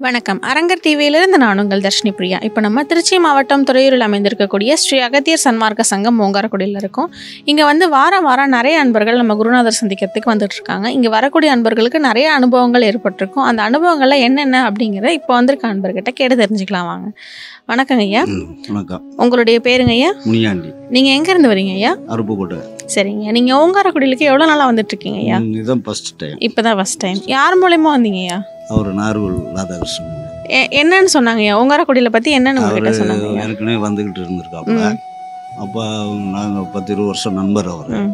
வணக்கம் அரங்கர் டிவியிலிருந்து நான் உங்கள் தர்ஷினி பிரியா இப்போ நம்ம திருச்சி மாவட்டம் துறையூரில் அமைந்திருக்கக்கூடிய ஸ்ரீ அகத்தியர் சன்மார்க்க சங்கம் ஓங்காரக்குடியில் இருக்கோம் இங்கே வந்து வாரம் வாரம் நிறைய அன்பர்கள் நம்ம குருநாதர் சந்திக்கிறதுக்கு வந்துட்டு இருக்காங்க இங்கே வரக்கூடிய அன்பர்களுக்கு நிறைய அனுபவங்கள் ஏற்பட்டிருக்கும் அந்த அனுபவங்கள்ல என்னென்ன அப்படிங்கிறத இப்போ வந்திருக்க அன்பர்கிட்ட கேட்டு தெரிஞ்சுக்கலாம் வாங்க வணக்கங்க ஐயா ம், வணக்கம் உங்களுடைய பேருங்க ஐயா முனியாண்டி நீங்கள் எங்கேருந்து வரீங்க ஐயா அருப்புக்கோட்டை சரிங்க நீங்கள் ஓங்காரக்குடியிலுக்கு எவ்வளோ நாளாக வந்துட்டு இருக்கீங்க ஐயா ம், இதுதான் ஃபர்ஸ்ட் டைம் இப்போ தான் ஃபஸ்ட் டைம் யார் மூலயமா வந்தீங்க ஐயா அவர் நார்வல் ராதாகிருஷ்ணன் எ- என்னன்னு சொன்னாங்க ஐயா ஓங்காரக்குடியில பற்றி என்னன்னு உங்ககிட்ட அவர் சொன்னாங்க ஐயா ஏற்கனவே வந்துக்கிட்டு இருந்திருக்காப்புல அப்போ நாங்கள் பத்து இருபது வருஷம் நண்பர் அவர் ம்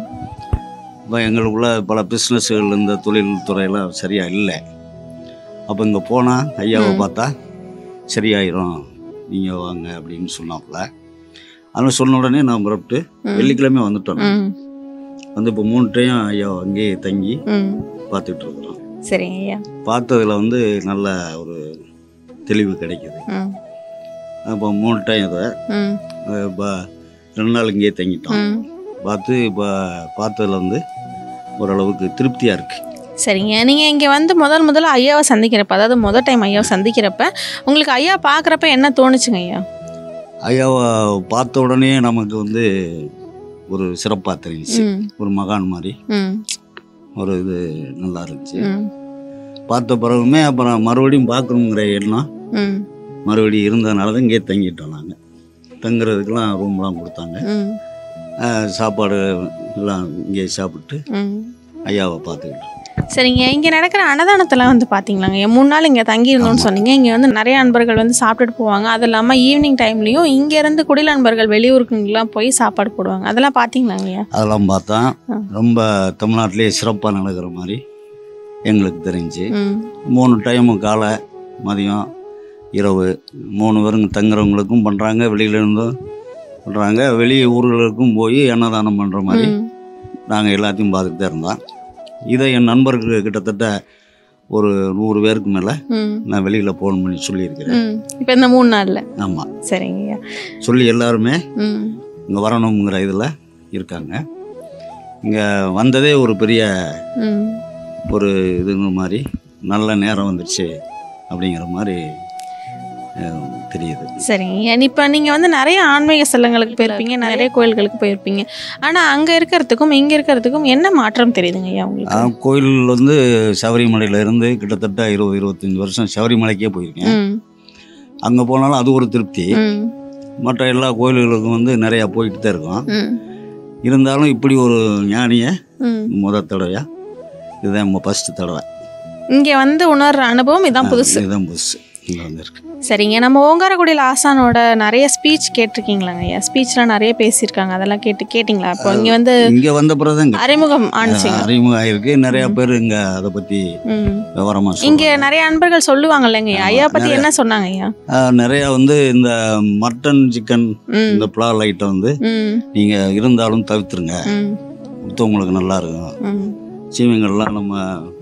அப்போ எங்களுக்குள்ள பல பிஸ்னஸ்கள் இந்த தொழில் துறையெல்லாம் சரியாக இல்லை அப்போ இங்கே போனால் ஐயாவை ம். பார்த்தா சரியாயிரும் நீங்கள் வாங்க அப்படின்னு சொன்னாப்புல அதனால் சொன்ன உடனே நான் புறப்பட்டு ம். வெள்ளிக்கிழமை வந்துட்டோம் ம் வந்து இப்போ மூணு டைம் ஐயா அங்கேயே தங்கி ம் பார்த்துட்டு இருக்கிறோம் சரிங்க ஐயா பார்த்ததுல வந்து நல்ல ஒரு தெளிவு கிடைக்குது ம் அப்போ மூணு டைம் இதை ம் இப்போ ரெண்டு நாள் இங்கேயே தங்கிட்டோம் ம் பார்த்து இப்போ பார்த்ததுல வந்து ஓரளவுக்கு திருப்தியாக இருக்குது சரிங்க நீங்கள் இங்கே வந்து முதல் முதல்ல ஐயாவை சந்திக்கிறப்ப அதாவது முதல் டைம் ஐயாவை சந்திக்கிறப்ப உங்களுக்கு ஐயா பார்க்குறப்ப என்ன தோணுச்சுங்க ஐயா ஐயாவை பார்த்த உடனே நமக்கு வந்து ஒரு சிறப்பாக தெரிஞ்சுச்சு ம் ஒரு மகான் மாதிரி ம் ஒரு இது நல்லா இருந்துச்சு ம் பார்த்த பிறகுமே அப்புறம் மறுபடியும் பார்க்கணுங்கிற எண்ணம் ம் மறுபடியும் இருந்ததுனால தான் இங்கேயே தங்கிட்டோம் நாங்கள் தங்குறதுக்கெல்லாம் ரூம்லாம் கொடுத்தாங்க ம் அஹ் சாப்பாடு எல்லாம் இங்கேயே சாப்பிட்டு ம் ஐயாவை பார்த்துக்கிட்டோம் சரிங்க இங்கே நடக்கிற அன்னதானத்தெல்லாம் வந்து பார்த்தீங்களாங்க ஏன் மூணு நாள் இங்கே தங்கியிருந்தோம்னு சொன்னீங்க இங்கே வந்து நிறைய அன்பர்கள் வந்து சாப்பிட்டுட்டு போவாங்க அது இல்லாமல் ஈவினிங் டைம்லேயும் இங்கேருந்து குடில் அன்பர்கள் வெளியூருக்குங்கெல்லாம் போய் சாப்பாடு போடுவாங்க அதெல்லாம் பார்த்தீங்களாங்க ஐயா அதெல்லாம் பார்த்தா ஆ. ரொம்ப தமிழ்நாட்டிலேயே சிறப்பாக நடக்கிற மாதிரி எங்களுக்கு தெரிஞ்சு ம் மூணு டைமு காலை மதியம் இரவு மூணு பேருங்க தங்குறவங்களுக்கும் பண்ணுறாங்க வெளியிலேருந்தும் பண்ணுறாங்க வெளி ஊர்களுக்கும் போய் அன்னதானம் பண்ணுற மாதிரி ம் நாங்கள் எல்லாத்தையும் பார்த்துட்டு தான் இருந்தோம் இதை என் நண்பருக்கு கிட்டத்தட்ட ஒரு நூறு பேருக்கு மேலே ம் நான் வெளியில் ஃபோன் பண்ணி சொல்லியிருக்கிறேன் ம் இப்போ இந்த மூணு நாளில் ஆமாம் சரிங்க ஐயா சொல்லி எல்லாருமே ம் இங்கே வரணுங்கிற இதில் இருக்காங்க இங்கே வந்ததே ஒரு பெரிய ம் ஒரு இதுங்கிற மாதிரி நல்ல நேரம் வந்துடுச்சு அப்படிங்கிற மாதிரி அஹ், தெரியுது சரிங்க இப்போ நீங்கள் வந்து நிறைய ஆன்மீக ஸ்தலங்களுக்கு போயிருப்பீங்க நிறைய கோயில்களுக்கு போயிருப்பீங்க ஆனால் அங்கே இருக்கிறதுக்கும் இங்கே இருக்கிறதுக்கும் என்ன மாற்றம் தெரியுதுங்க ஐயா உங்களுக்கு நான் கோயில் வந்து சபரிமலையில இருந்து கிட்டத்தட்ட இருபது இருபத்தஞ்சி வருஷம் சபரிமலைக்கே போயிருக்கேன் ம் அங்கே போனாலும் அது ஒரு திருப்தி ம் மற்ற எல்லா கோயில்களுக்கும் வந்து நிறையா போயிட்டு தான் இருக்கோம் ம் இருந்தாலும் இப்படி ஒரு ஞானியை ம் முத தடவையா இதுதான் நம்ம ஃபஸ்ட்டு தடவை இங்கே வந்து உணர்ற அனுபவம் இதான் புதுசு இதுதான் புதுசு இங்கே வந்திருக்கு சரிங்க நம்ம ஓங்காரக்குடியில் ஆசானோட நிறைய ஸ்பீச் கேட்டிருக்கீங்களாங்க ஐயா ஸ்பீச்லாம் நிறைய பேசியிருக்காங்க அதெல்லாம் கேட்டு கேட்டிங்களா இப்போ இங்கே வந்து இங்கே வந்த பிறகு தான் அறிமுகம் ஆனிச்சிங்க அறிமுகம் ஆயிருக்கு நிறையா பேர் இங்கே அதை பற்றி ம் விவரமாக இங்கே சொல்லுவாங்க நிறைய அன்பர்கள் சொல்லுவாங்க இல்லைங்க ஐயா ஐயா பற்றி நிறைய. என்ன சொன்னாங்க ஐயா நிறையா வந்து இந்த மட்டன் சிக்கன் ம் இந்த பிளால் ஐட்டம் வந்து ம் நீங்கள் இருந்தாலும் தவிர்த்துருங்க ம் மற்றவங்களுக்கு நல்லா இருக்கும் ம் சீமைங்கள்லாம் நம்ம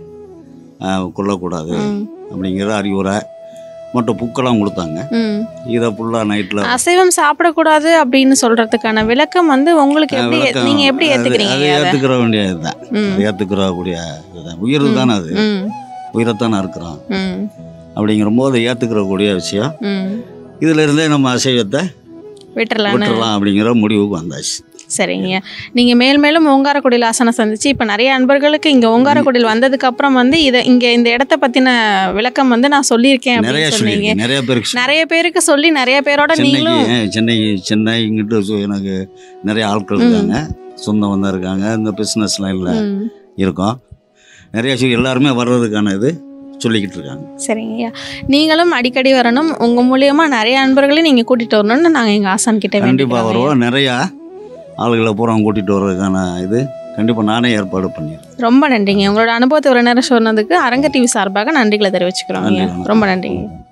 ஆ, கொல்லக்கூடாது ம் அப்படிங்கிற அறிவுரை மற்றும் புக்கெல்லாம் கொடுத்தாங்க ம் இதை ஃபுல்லாக நைட்டில் அசைவம் சாப்பிடக்கூடாது அப்படின்னு சொல்றதுக்கான விளக்கம் வந்து உங்களுக்கு எப்படி நீங்க எப்படி ஏத்துக்கிறீங்க அது ஐயா அதை? ஏற்றுக்கிற வேண்டிய இதுதான் ம் அது ஏற்றுக்கிற கூடிய இதுதான் உயிர் தானே அது ம் உயிரைத்தானே இருக்கிறோம் ம் அப்படிங்கிற போது ஏற்றுக்கிற கூடிய விஷயம் ம் இதுல இருந்தே நம்ம அசைவத்தை விட்டுறலான்னு விட்டுறலாம் அப்படிங்கிற முடிவுக்கு வந்தாச்சு சரிங்க நீங்க மேல் மேலும் ஓங்காரக்குடியில் ஆசனம் சந்திச்சு இப்ப நிறைய அன்பர்களுக்கு இங்க ஓங்காரக்குடியில் வந்ததுக்கு அப்புறம் வந்து இதை இங்க இந்த இடத்த பத்தின விளக்கம் வந்து நான் சொல்லியிருக்கேன் நிறைய அப்படின்னு சொன்னீங்க சொல்லியிருக்கேன் நிறைய பேருக்கு சொல்லி- நிறைய பேருக்கு சொல்லி நிறைய பேரோட சென்னைக்கு நீங்களும் ஏன் சென்னை சென்னை இங்கிட்டு சு- எனக்கு நிறைய ஆட்கள் இருக்காங்க சொந்தம் வந்தா இருக்காங்க இந்த பிஸ்னஸ் லைனில் ம், இருக்கோம் நிறைய சொல்லி எல்லாருமே வர்றதுக்கான இது சொல்லிக்கிட்டு இருக்காங்க சரிங்க ஐயா நீங்களும் அடிக்கடி வரணும் உங்க மூலியமா நிறைய அன்பர்களையும் நீங்க கூட்டிட்டு வரணும்னு நாங்க எங்க ஆசான் கிட்ட கண்டிப்பாக வேண்டிக்கிறோம் வருவோம் நிறையா ஆளுகளை பூரா கூட்டிகிட்டு வர்றதுக்கான இது கண்டிப்பாக நானே ஏற்பாடு பண்ணிடுறேன் ரொம்ப நன்றிங்க உங்களோட அனுபவத்தை ஒரு நேரம் சொன்னதுக்கு அரங்க டிவி சார்பாக நன்றிகளை தெரிவிச்சுக்கிறோம் நன்றி, ஐயா. வணக்கம். ரொம்ப நன்றிங்க